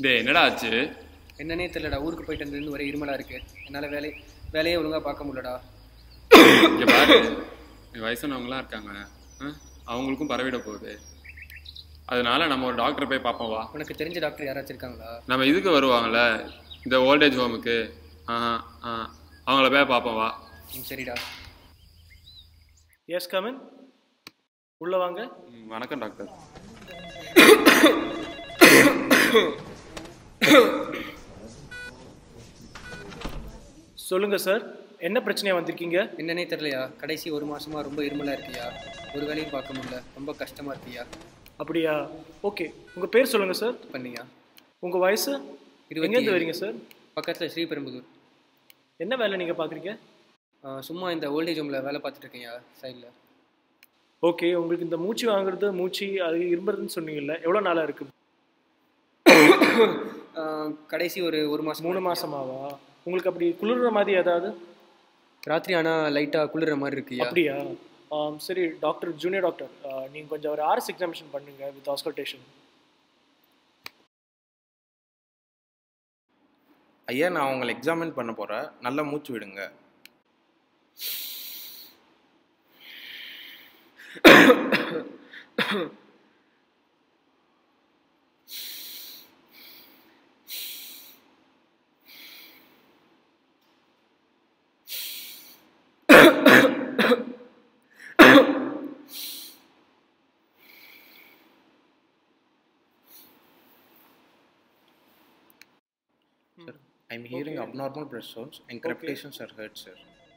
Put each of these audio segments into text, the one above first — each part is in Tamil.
டேய் என்னடா ஆச்சு என்னன்னே தெரியலடா ஊருக்கு போயிட்டு வந்ததுலேருந்து ஒரே இருமலா இருக்கு என்னால் வேலை வேலையே ஒழுங்காக பார்க்க முடியலடா இங்க பாரு நீ வயசானவங்களாம் இருக்காங்க ஆ? அவங்களுக்கும் பரவிட போகுது அதனால நம்ம ஒரு டாக்டரை போய் பார்ப்போம் வா உனக்கு தெரிஞ்ச டாக்டர் யாராச்சும் இருக்காங்களா நம்ம இதுக்கு வருவாங்கல்ல இந்த ஓல்டேஜ் ஹோமுக்கு ஆஹா ஆ அவங்கள போய் பார்ப்போம் வா ம் சரிடா எஸ் கமின் உள்ள வாங்க ம், வணக்கம் டாக்டர் சொல்லுங்க சார் என்ன பிரச்சனையா வந்திருக்கீங்க என்னன்னே தெரியலையா கடைசி ஒரு மாசமா ரொம்ப இருமலா இருக்கியா ஒரு வேலையும் பார்க்க முடியல ரொம்ப கஷ்டமா இருக்கியா அப்படியா ஓகே உங்க பேர் சொல்லுங்க சார் பண்ணியா உங்க வயசு இருபத்தி எங்கேருந்து ஏழு. வரீங்க சார் பக்கத்தில் ஸ்ரீபெரும்புதூர் என்ன வேலை நீங்க பாக்குறீங்க ஆ, சும்மா இந்த ஓல்டேஜ் ஹோமில் வேலை பார்த்துட்டு இருக்கேன்யா சைடில் ஓகே உங்களுக்கு இந்த மூச்சு வாங்குறது மூச்சு அது இரும்புறதுன்னு சொன்னீங்கல்ல எவ்வளோ நாளா இருக்கு கடைசி ஒரு ஒரு மாதம் மூணு மாசமாவா உங்களுக்கு அப்படி குளிர்ற மாதிரி ஏதாவது ராத்திரி ஆனால் லைட்டாக குளிர்ற மாதிரி இருக்குயா அப்படியா ஆம், சரி டாக்டர் ஜூனியர் டாக்டர் நீங்க கொஞ்சம் ஒரு ஆர்எஸ் எக்ஸாமினேஷன் பண்ணுங்க வித் ஆஸ்கல்டேஷன் ஐயா நான் உங்களை எக்ஸாமின் பண்ண போகிறேன் நல்லா மூச்சு விடுங்க Sir, I'm hearing Okay. abnormal breath sounds and Okay. crepitations are heard, sir.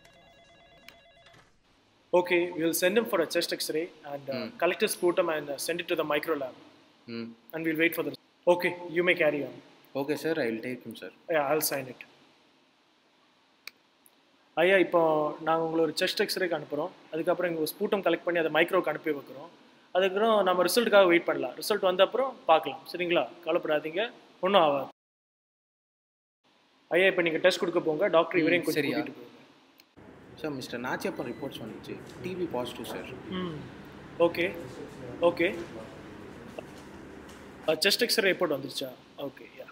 Okay, we'll send him for a chest X-ray and uh, Hmm. collect his sputum and uh, send it to the micro lab. Hmm. And we'll wait for the. Okay, you may carry on. Okay, sir, I will take him, sir. Yeah, I'll sign it. ஐயா இப்போ நாங்கள் உங்களை ஒரு செஸ்ட் எக்ஸ்ரேக்கு அனுப்புகிறோம் அதுக்கப்புறம் எங்கள் ஸ்பூட்டம் கலெக்ட் பண்ணி அதை மைக்ரோக்கு அனுப்பி வைக்கிறோம் அதுக்கப்புறம் நம்ம ரிசல்ட்டுக்காக வெயிட் பண்ணலாம் ரிசல்ட் வந்த அப்புறம் பார்க்கலாம் சரிங்களா கவலைப்படாதீங்க ஒன்றும் ஆகாது ஐயா இப்போ நீங்கள் டெஸ்ட் கொடுக்க போங்க டாக்டர் இவரையும் ம், கொஞ்சம் சரியா. கூட்டிட்டு போங்க Sir, Mr. Nachiappan reports வந்துச்சு டிபி பாசிட்டிவ் சார் ம் okay okay chest x ray report வந்துருச்சா ஓகே யா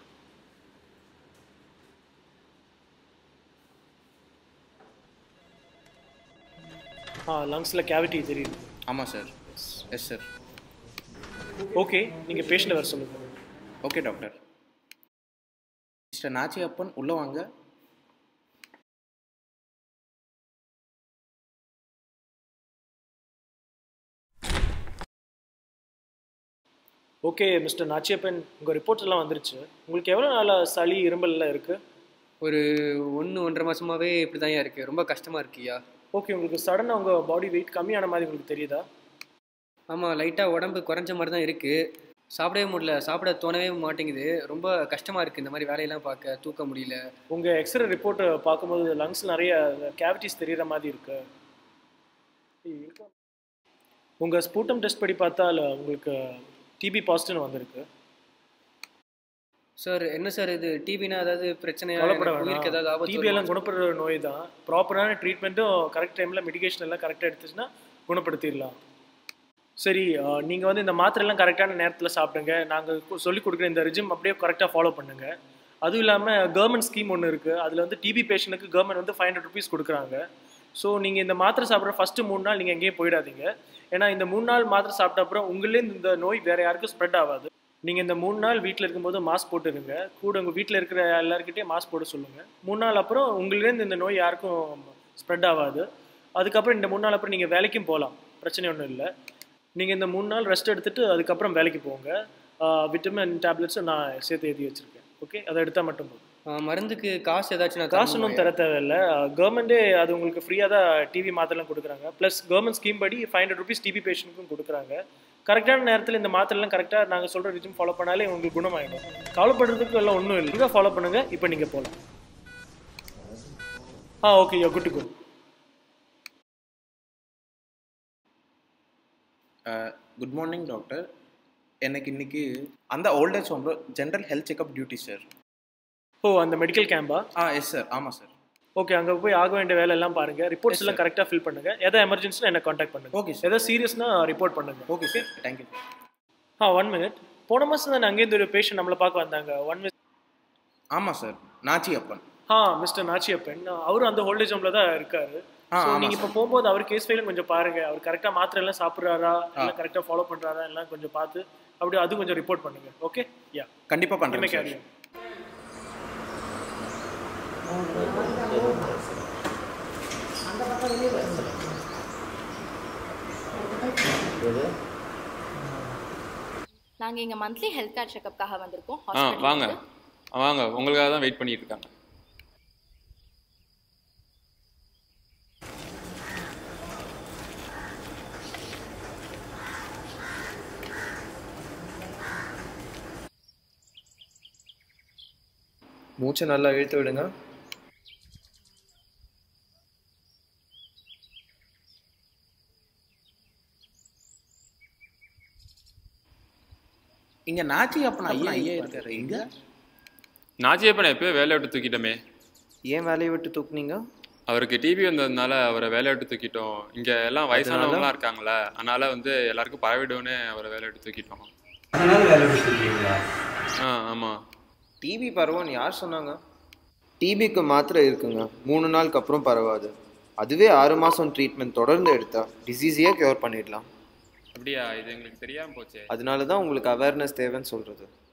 ஆ லங்ஸில் கேவிட்டி தெரியுது ஆமாம் சார் எஸ் சார் ஓகே நீங்கள் பேஷண்ட்டை வர சொல்லுங்கள் ஓகே டாக்டர் மிஸ்டர் நாச்சியப்பன் உள்ளே வாங்க ஓகே மிஸ்டர் நாச்சியப்பன் உங்கள் ரிப்போர்ட்ஸ் எல்லாம் வந்துருச்சு உங்களுக்கு எவ்வளோ நாளாக சளி இரும்பல்லாம் இருக்குது ஒரு ஒன்று ஒன்றரை மாசமாவே இப்படி தான் இருக்கு ரொம்ப கஷ்டமா இருக்கியா ஓகே உங்களுக்கு சடனாக உங்கள் பாடி வெயிட் கம்மியான மாதிரி உங்களுக்கு தெரியுதா ஆமாம் லைட்டாக உடம்பு குறைஞ்ச மாதிரி தான் இருக்குது சாப்பிடவே முடியல சாப்பிட தோணவே மாட்டேங்குது ரொம்ப கஷ்டமாக இருக்குது இந்த மாதிரி வேலையெல்லாம் பார்க்க தூக்க முடியல உங்கள் எக்ஸ்ரே ரிப்போர்ட்டை பார்க்கும்போது லங்ஸ் நிறைய கேவிட்டிஸ் தெரிகிற மாதிரி இருக்கு உங்கள் ஸ்பூட்டம் டெஸ்ட் படி பார்த்தா அதுல உங்களுக்கு டிபி பாசிட்டிவ் வந்திருக்கு சார் என்ன சார் இது டிவினா ஏதாவது பிரச்சனையா கவலைப்பட எனக்கு உயிருக்கு ஏதாவது வேணாம் ஆபத்து டிபி எல்லாம் வருமா? குணப்படுற நோய் தான் ப்ராப்பரான ட்ரீட்மெண்ட்டும் கரெக்ட் டைமில் மெடிகேஷன் எல்லாம் கரெக்டாக எடுத்துச்சுன்னா குணப்படுத்திடலாம் சரி நீங்கள் வந்து இந்த மாத்திரைலாம் கரெக்டான நேரத்தில் சாப்பிடுங்க நாங்கள் சொல்லிக் கொடுக்குற இந்த ரிஜிம் அப்படியே கரெக்டாக ஃபாலோ பண்ணுங்க அதுவும் இல்லாமல் கவர்மெண்ட் ஸ்கீம் ஒன்று இருக்குது அதில் வந்து டிபி பேஷண்ட்டுக்கு கவர்மெண்ட் வந்து ஃபைவ் ஹண்ட்ரட் ருபீஸ் கொடுக்குறாங்க ஸோ நீங்கள் இந்த மாத்திரை சாப்பிட்ற ஃபஸ்ட்டு மூணு நாள் நீங்கள் எங்கேயும் போயிடாதீங்க ஏன்னா இந்த மூணு நாள் மாத்திரை சாப்பிட்ட அப்புறம் உங்களேருந்து இந்த நோய் வேறு யாருக்கும் ஸ்ப்ரெட் ஆகாது நீங்கள் இந்த மூணு நாள் வீட்டில் இருக்கும்போது மாஸ்க் போட்டுருங்க கூட உங்கள் வீட்டில் இருக்கிற எல்லாருக்கிட்டையும் மாஸ்க் போட சொல்லுங்கள் மூணு நாள் அப்புறம் உங்களிலேருந்து இந்த நோய் யாருக்கும் ஸ்ப்ரெட் ஆகாது அதுக்கப்புறம் இந்த மூணு நாள் அப்புறம் நீங்கள் வேலைக்கும் போகலாம் பிரச்சனை ஒன்றும் இல்லை நீங்கள் இந்த மூணு நாள் ரெஸ்ட் எடுத்துட்டு அதுக்கப்புறம் வேலைக்கு போங்க விட்டமின் டேப்லெட்ஸும் நான் சேர்த்து எழுதி வச்சுருக்கேன் ஓகே அதை எடுத்தால் மட்டும் போதும் ஆ, மருந்துக்கு காசு ஏதாச்சும் நான் காசு ஒன்றும் தரணுமா? தர தேவையில்லை கவர்மெண்ட்டே அது உங்களுக்கு ஃப்ரீயாக தான் டிவி மாத்திரைலாம் கொடுக்குறாங்க ப்ளஸ் கவர்மெண்ட் ஸ்கீம் படி ஃபைவ் ஹண்ட்ரட் ருபீஸ் டிபி பேஷண்ட்டுக்கும் கொடுக்குறாங்க கரெக்டான நேரத்தில் இந்த மாத்திரைலாம் கரெக்டாக நாங்கள் சொல்கிற ரிஜிம் ஃபாலோ பண்ணாலே உங்களுக்கு குணமாயிடும் கவலைப்படுறதுக்கு எல்லாம் ஒன்றும் இல்லை நீங்கள் ஃபாலோ பண்ணுங்கள் இப்போ நீங்கள் போகலாம் ஆ ஓகே யோ good go good morning doctor எனக்கு இன்னைக்கு அந்த ஓல்டேஜ் ஹோமில் general health checkup duty sir oh அந்த மெடிக்கல் கேம்பா ஆ எஸ் சார் ஆமாம் சார் ஓகே அங்கே போய் ஆக வேண்டிய வேலை எல்லாம் பாருங்கள் ரிப்போர்ட்ஸ் Yes, எல்லாம் sir. கரெக்டாக ஃபில் பண்ணுங்கள் எதாவது எமர்ஜென்சினா என்ன காண்டாக்ட் பண்ணுங்கள் ஓகே சார் எதாவது சீரியஸ்னா ரிப்போர்ட் பண்ணுங்கள் ஓகே சார் தேங்க்யூ ஆ ஒன் மினிட் போன மாதம் தான் அங்கேருந்து ஒரு பேஷண்ட் நம்மளை பார்க்க வந்தாங்க ஒன் மிஸ் ஆமாம் சார் நாச்சி அப்பன் ஆ மிஸ்டர் நாச்சியப்பன் அவரும் அந்த ஓல்டேஜ் ஹோமில் தான் இருக்காரு ஆ, ஸோ ஆமா நீங்கள் இப்போ போகும்போது அவர் கேஸ் ஃபைலும் கொஞ்சம் பாருங்க அவர் கரெக்டாக மாத்திரை எல்லாம் சாப்பிட்றாரா எல்லாம் கரெக்டாக ஃபாலோ பண்ணுறாரா எல்லாம் கொஞ்சம் பார்த்து அப்படியே அது கொஞ்சம் ரிப்போர்ட் பண்ணுங்க ஓகே யா கண்டிப்பாக இனிமே பண்ணுறேன் சார் கேரியம் நாங்கள் இங்கே மந்த்லி ஹெல்த் கேர் செக்கப்காக வந்திருக்கோம் ஆ hospital வாங்க ல இருந்து. வாங்க உங்களுக்காக தான் வெயிட் பண்ணிட்டு இருக்காங்க மூச்சை நல்லா இழுத்து விடுங்க இங்கே நாச்சி அப்பன் ஐயா ஐயா இருக்காரு எங்க நாச்சியப்பனை எப்பயோ வேலையை விட்டு தூக்கிட்டோமே ஏன் வேலையை விட்டு தூக்குனீங்க அவருக்கு டிபி வந்ததுனால அவரை வேலையை விட்டு தூக்கிட்டோம் இங்க எல்லாம் வயசானவங்களாம் இருக்காங்களே அதனால வந்து எல்லாருக்கும் பரவிடும்னு அவரை வேலையை விட்டு தூக்கிட்டோம் அதனால வேலை விட்டுருக்கீங்களா ஆ ஆமா டிபி பரவான்னு யார் சொன்னாங்க டிபிக்கு மாத்திரை இருக்குங்க மூணு நாளுக்கு அப்புறம் பரவாது அதுவே ஆறு மாதம் ட்ரீட்மெண்ட் தொடர்ந்து எடுத்தா டிசீஸையே க்யூர் பண்ணிடலாம் அப்படியா இது எங்களுக்கு தெரியாம போச்சே அதனால தான் உங்களுக்கு அவேர்னஸ் தேவைன்னு சொல்கிறது